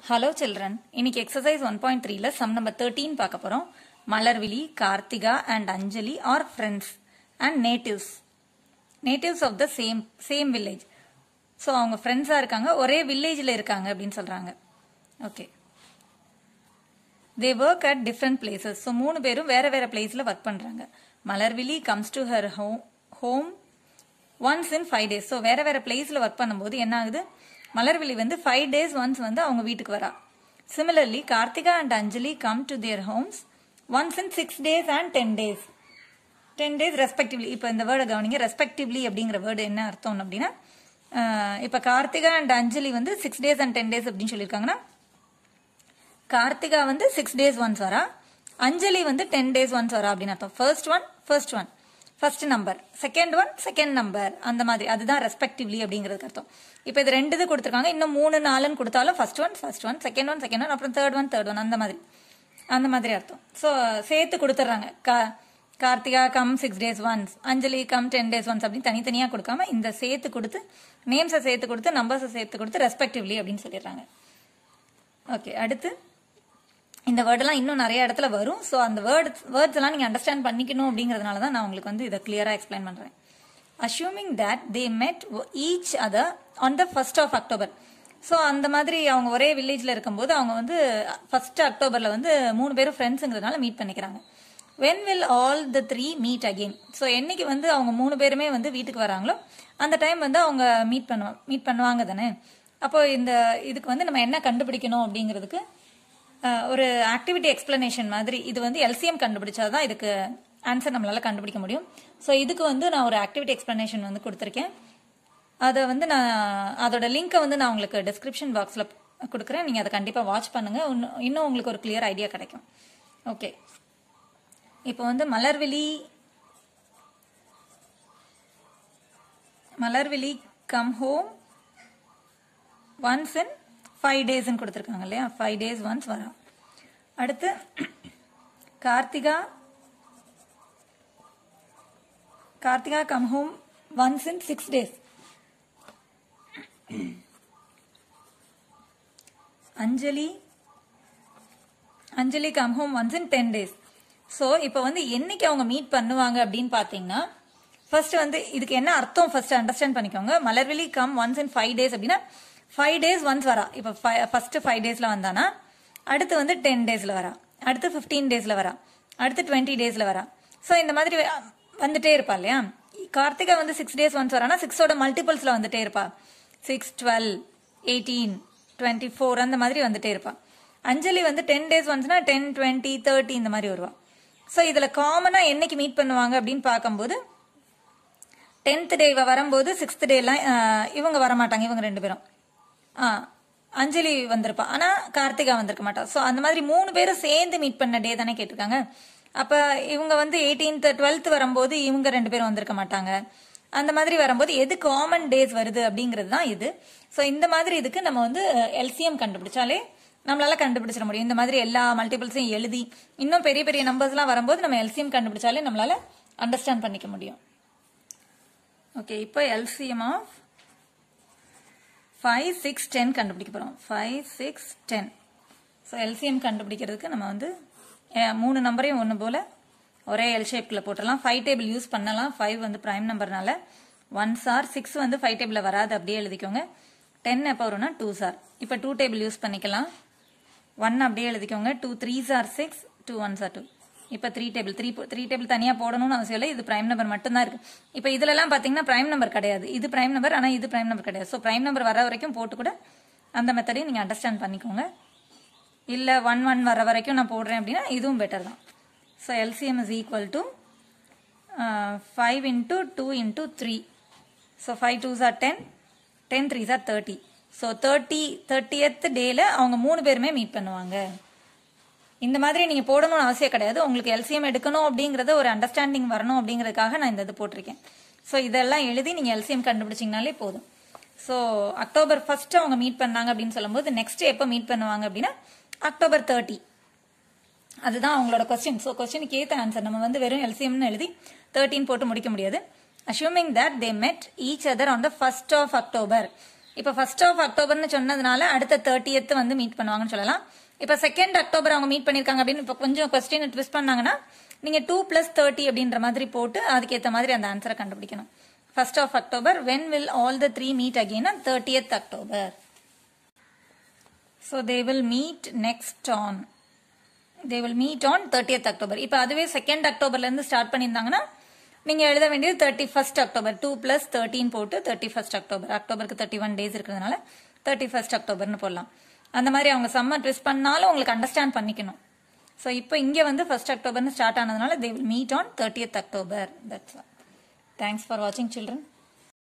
hello children இன்னைக்கு exercise one point த்ரீல sum number thirteen பார்க்க போறோம் Malarvizhi Karthika and Anjali are friends and natives natives of the same same village so அவங்க ஃப்ரெண்ட்ஸாக இருக்காங்க ஒரே வில்லேஜில் இருக்காங்க அப்படின்னு சொல்கிறாங்க okay they work at different places so மூணு பேரும் வேற வேற பிளேஸில் ஒர்க் பண்ணுறாங்க Malarvizhi comes to her home home once in five days so வேற வேற பிளேஸில் ஒர்க் பண்ணும்போது என்ன ஆகுது மலர்விழி வந்து ஃபைவ் டேஸ் ஒன்ஸ் வந்து அவங்க வீட்டுக்கு வரா similarly Karthika and Anjali come to their homes once in six days and ten days ten days respectively இப்போ இந்த வேர்டை கவனிங்க ரெஸ்பெக்டிவ்லி அப்படிங்கிற வேர்டு என்ன அர்த்தம் அப்படின்னா இப்போ கார்த்திகா அண்ட் அஞ்சலி வந்து six days and ten days அப்படின்னு சொல்லியிருக்காங்கன்னா கார்த்திகா வந்து சிக்ஸ் டேஸ் ஒன்ஸ் வரா அஞ்சலி வந்து டென் டேஸ் ஒன்ஸ் வரா அப்படின்னு அர்த்தம் first one first one first number second one second number அந்த மாதிரி அதுதான் ரெஸ்பெக்டிவ்லி அப்படிங்கிறதுக்கு அர்த்தம் இப்போ இது ரெண்டு இது கொடுத்துருக்காங்க இன்னும் மூணு நாலுன்னு கொடுத்தாலும் first one first one second one second one அப்புறம் தேர்ட் ஒன் தேர்ட் ஒன் அந்த மாதிரி அந்த மாதிரி அர்த்தம் ஸோ சேர்த்து கொடுத்துட்றாங்க கா Karthika come six days once Anjali come ten days once அப்படின்னு தனித்தனியாக கொடுக்காம இந்த சேர்த்து கொடுத்து நேம்ஸை சேர்த்து கொடுத்து நம்பர்ஸை சேர்த்து கொடுத்து ரெஸ்பெக்டிவ்லி அப்படின்னு சொல்லிடுறாங்க ஓகே அடுத்து இந்த வேர்டெல்லாம் இன்னும் நிறைய இடத்துல வரும் ஸோ அந்த வேர்ட்ஸ் வேர்ட்ஸ் எல்லாம் நீங்கள் அண்டர்ஸ்டாண்ட் பண்ணிக்கணும் அப்படிங்கிறதுனால தான் நான் உங்களுக்கு வந்து இதை கிளியராக எக்ஸ்பிளைன் பண்ணுறேன் assuming that they met each other on the first of October so அந்த மாதிரி அவங்க ஒரே வில்லேஜில் இருக்கும்போது அவங்க வந்து ஃபர்ஸ்ட் அக்டோபரில் வந்து மூணு பேரும் ஃப்ரெண்ட்ஸுங்கிறதுனால மீட் பண்ணிக்கிறாங்க when will all the three meet again so என்னைக்கு வந்து அவங்க மூணு பேருமே வந்து வீட்டுக்கு வராங்களோ அந்த டைம் வந்து அவங்க மீட் பண்ணுவாங்க மீட் பண்ணுவாங்க தானே அப்போ இந்த இதுக்கு வந்து நம்ம என்ன கண்டுபிடிக்கணும் அப்படிங்கிறதுக்கு ஒரு ஆக்டிவிட்டி எக்ஸ்பிளனேஷன் மாதிரி இது வந்து எல்சிஎம் கண்டுபிடிச்சாதான் இதுக்கு ஆன்சர் நம்மளால கண்டுபிடிக்க முடியும் ஸோ இதுக்கு வந்து நான் ஒரு ஆக்டிவிட்டி எக்ஸ்பிளனேஷன் வந்து கொடுத்துருக்கேன் அதை வந்து நான் அதோட லிங்கை வந்து நான் உங்களுக்கு டிஸ்கிரிப்ஷன் பாக்ஸில் கொடுக்குறேன் நீங்கள் அதை கண்டிப்பாக வாட்ச் பண்ணுங்க இன்னும் உங்களுக்கு ஒரு கிளியர் ஐடியா கிடைக்கும் ஓகே இப்போ வந்து Malarvizhi Malarvizhi come home once in five டேஸ்ன்னு கொடுத்துருக்காங்க இல்லையா ஃபைவ் டேஸ் ஒன்ஸ் வரா அடுத்து Karthika Karthika come home once in six days Anjali Anjali come home once in ten days so இப்போ வந்து என்னைக்கு அவங்க மீட் பண்ணுவாங்க அப்படின்னு பார்த்தீங்கன்னா ஃபர்ஸ்ட் வந்து இதுக்கு என்ன அர்த்தம் ஃபர்ஸ்ட் அண்டர்ஸ்டாண்ட் பண்ணிக்கோங்க Malarvizhi come once in five days அப்படின்னா ஃபைவ் டேஸ் ஒன்ஸ் வரா இப்போ ஃபர்ஸ்ட் ஃபைவ் டேஸ்ல வந்தானா அடுத்து வந்து டென் டேஸ்ல வரா அடுத்து ஃபிஃப்டீன் டேஸ்ல வரா அடுத்து டுவெண்ட்டி டேஸ்ல வரா ஸோ இந்த மாதிரி வந்துட்டே இருப்பா இல்லையா கார்த்திகா வந்து சிக்ஸ் டேஸ் ஒன்ஸ் வரானா சிக்ஸோட மல்டிபிள்ஸ்ல வந்துட்டே இருப்பா six twelve eighteen twenty four அந்த மாதிரி வந்துட்டே இருப்பா அஞ்சலி வந்து டென் டேஸ் ஒன்ஸ்னா டென் டுவெண்ட்டி தேர்ட்டி இந்த மாதிரி வருவா ஸோ இதில் காமனாக என்னைக்கு மீட் பண்ணுவாங்க அப்படின்னு பார்க்கும்போது டென்த் டே இவ வரும்போது சிக்ஸ்த் டேலாம் இவங்க வரமாட்டாங்க இவங்க ரெண்டு பேரும் ஆ அஞ்சலி வந்திருப்பா ஆனா கார்த்திகா வந்திருக்க மாட்டா ஸோ அந்த மாதிரி மூணு பேரும் சேர்ந்து மீட் பண்ண டே தானே கேட்டிருக்காங்க அப்ப இவங்க வந்து எயிட்டீன்த் டுவெல்த் வரும்போது இவங்க ரெண்டு பேரும் வந்திருக்க மாட்டாங்க அந்த மாதிரி வரும்போது எது காமன் டேஸ் வருது அப்படிங்கிறது தான் இது ஸோ இந்த மாதிரி இதுக்கு நம்ம வந்து எல்சிஎம் கண்டுபிடிச்சாலே நம்மளால கண்டுபிடிச்சிட முடியும் இந்த மாதிரி எல்லா மல்டிபிள்ஸையும் எழுதி இன்னும் பெரிய பெரிய நம்பர்ஸ்லாம் வரும்போது நம்ம எல்சிஎம் கண்டுபிடிச்சாலே நம்மளால அண்டர்ஸ்டாண்ட் பண்ணிக்க முடியும் ஓகே இப்போ LCM of five six ten கண்டுபிடிக்க போகிறோம் five six ten so LCM கண்டுபிடிக்கிறதுக்கு நம்ம வந்து மூணு நம்பரையும் ஒன்று போல் ஒரே எல் ஷேப்பில் போட்டுடலாம் ஃபைவ் டேபிள் யூஸ் பண்ணலாம் ஃபைவ் வந்து ப்ரைம் நம்பர்னால ஒன் சார் சிக்ஸ் வந்து ஃபைவ் டேபிளில் வராது அப்படியே எழுதிக்கோங்க டென் எப்போ வரும்னா டூ சார் இப்போ டூ டேபிள் யூஸ் பண்ணிக்கலாம் ஒன் அப்படியே எழுதிக்கோங்க two three sir six two one sir two இப்போ three table three three table தனியாக போடணும்னு அவசியம் இல்லை இது பிரைம் நம்பர் மட்டும்தான் இருக்கு இப்போ இதுலலாம் பார்த்தீங்கன்னா பிரைம் நம்பர் கிடையாது இது பிரைம் நம்பர் ஆனால் இது பிரைம் நம்பர் கிடையாது ஸோ பிரைம் நம்பர் வர வரைக்கும் போட்டு கூட அந்த மெத்தடையும் நீங்கள் அண்டர்ஸ்டாண்ட் பண்ணிக்கோங்க இல்லை ஒன் ஒன் வர வரைக்கும் நான் போடுறேன் அப்படின்னா இதுவும் பெட்டர் தான் so LCM is equal to five into two into three so five two sir ten ten three sir thirty so thirty thirtieth டேல அவங்க மூணு பேருமே மீட் பண்ணுவாங்க இந்த மாதிரி நீங்க போடணும்னு அவசியம் கிடையாது உங்களுக்கு எல்சிஎம் எடுக்கணும் அப்படிங்கறது ஒரு அண்டர்ஸ்டாண்டிங் வரணும் அப்படிங்கறதுக்காக நான் இந்த இது போட்டிருக்கேன் ஸோ இதெல்லாம் எழுதி நீங்க எல்சிஎம் கண்டுபிடிச்சிங்கனாலே போதும் ஸோ அக்டோபர் ஃபர்ஸ்ட் அவங்க மீட் பண்ணாங்க அப்படின்னு சொல்லும்போது நெக்ஸ்ட் எப்போ மீட் பண்ணுவாங்க அப்படின்னா அக்டோபர் தேர்ட்டி அதுதான் அவங்களோட கொஸ்டின் ஸோ கொஸ்டினுக்கு ஏற்ற ஆன்சர் நம்ம வந்து வெறும் எல்சிஎம்னு எழுதி தேர்ட்டின் போட்டு முடிக்க முடியாது assuming that they met each other on the first of October இப்போ ஃபர்ஸ்ட் ஆஃப் அக்டோபர்னு சொன்னதுனால அடுத்த தேர்ட்டியத் வந்து மீட் பண்ணுவாங்கன்னு சொல்லலாம் இப்போ செகண்ட் அக்டோபர் அவங்க மீட் பண்ணியிருக்காங்க அப்படின்னு இப்போ கொஞ்சம் கொஸ்டின் ட்விஸ்ட் பண்ணாங்கன்னா நீங்க டூ பிளஸ் தேர்ட்டி அப்படின்ற மாதிரி போட்டு அதுக்கேற்ற மாதிரி அந்த ஆன்சரை கண்டுபிடிக்கணும் first of October when will all the three meet again thirtieth October so they will meet next on they will meet on thirtieth October இப்போ அதுவே செகண்ட் அக்டோபர்லேருந்து ஸ்டார்ட் பண்ணியிருந்தாங்கன்னா நீங்கள் எழுத வேண்டியது thirty first October two plus thirteen போட்டு thirty first October அக்டோபருக்கு thirty one days இருக்கிறதுனால தேர்ட்டி ஃபர்ஸ்ட் அக்டோபர்னு போடலாம் அந்த மாதிரி அவங்க சம்மர் ட்விஸ்ட் பண்ணாலும் உங்களுக்கு அண்டர்ஸ்டாண்ட் பண்ணிக்கணும் ஸோ இப்போ இங்கே வந்து ஃபர்ஸ்ட் அக்டோபர்னு ஸ்டார்ட் ஆனதுனால they will meet on thirtieth October that's thanks for வாட்சிங் சில்ட்ரன்